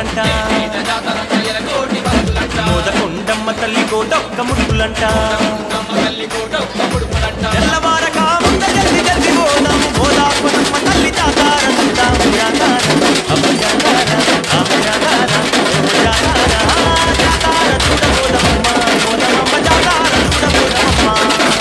ముడుపులంట మోదకొండమ్మ తల్లి కోటొక్క ముడుపులంట తెల్లవారక ముంద జల్ది జల్ది పోదాం గోదాపురమ్మ తల్లి జాతార చూద్దాం జాతార అబ్బ జాతార అబ్బ జాతార ఓ జాతార ఆ జాతార చూడబోదమ్మ గోదమ్మ జాతార చూడబోదమ్మ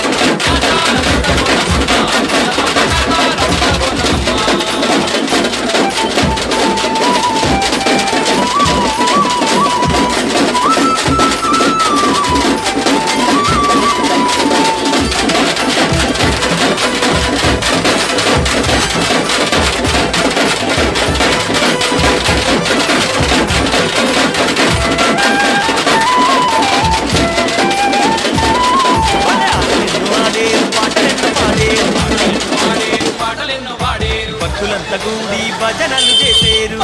పాటలెన్నో పాడేరు భక్తులంతా కూడి భజనలు చేసేరు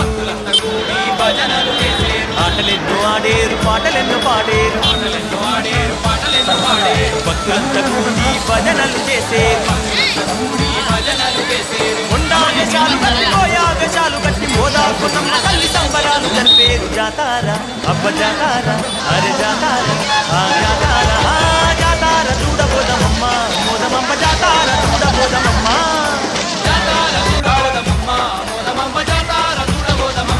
భజనలు చేసేరు ఆటలెన్నో ఆడేరు పాటలెన్నో పాడేరు పాటలెన్నో ఆడేరు పాటలెన్నో పాడేరు భక్తులంతా కూడి భజనలు చేసేరు భజనలు చేసేరు ఉండాగశాలు కట్టి పోయాగశాలు కట్టి మోదాకున్నమ్మ తల్లి సంబరాలు జరిపేరు జాతార అబ్బ జాతార అరే జాతార ఆ జాతార ఆ జాతార చూడబోదమమ్మ మోదమమ్మ జాతార చూడబోదమమ్మ జాతార చూడబోదమమ్మ మోదమమ్మ జాతార చూడబోదమమ్మ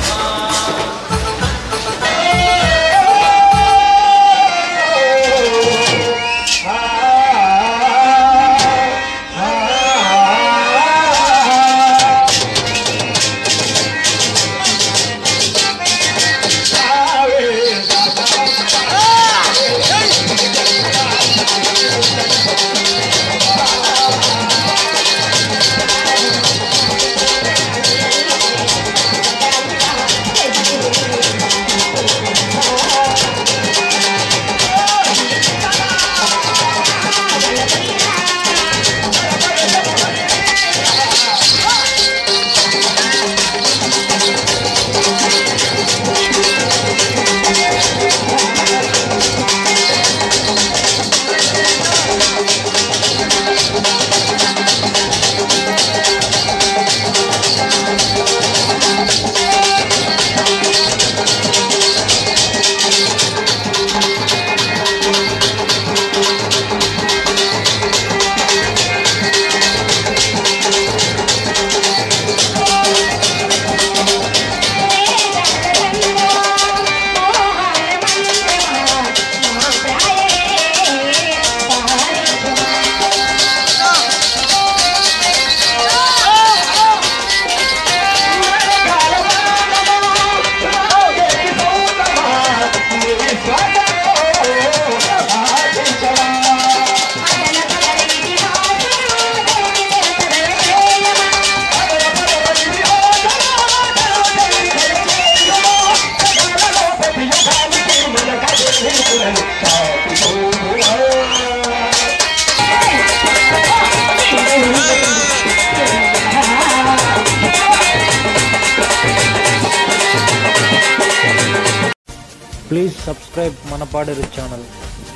ప్లీజ్ సబ్స్క్రైబ్ మన పాడేరు ఛానల్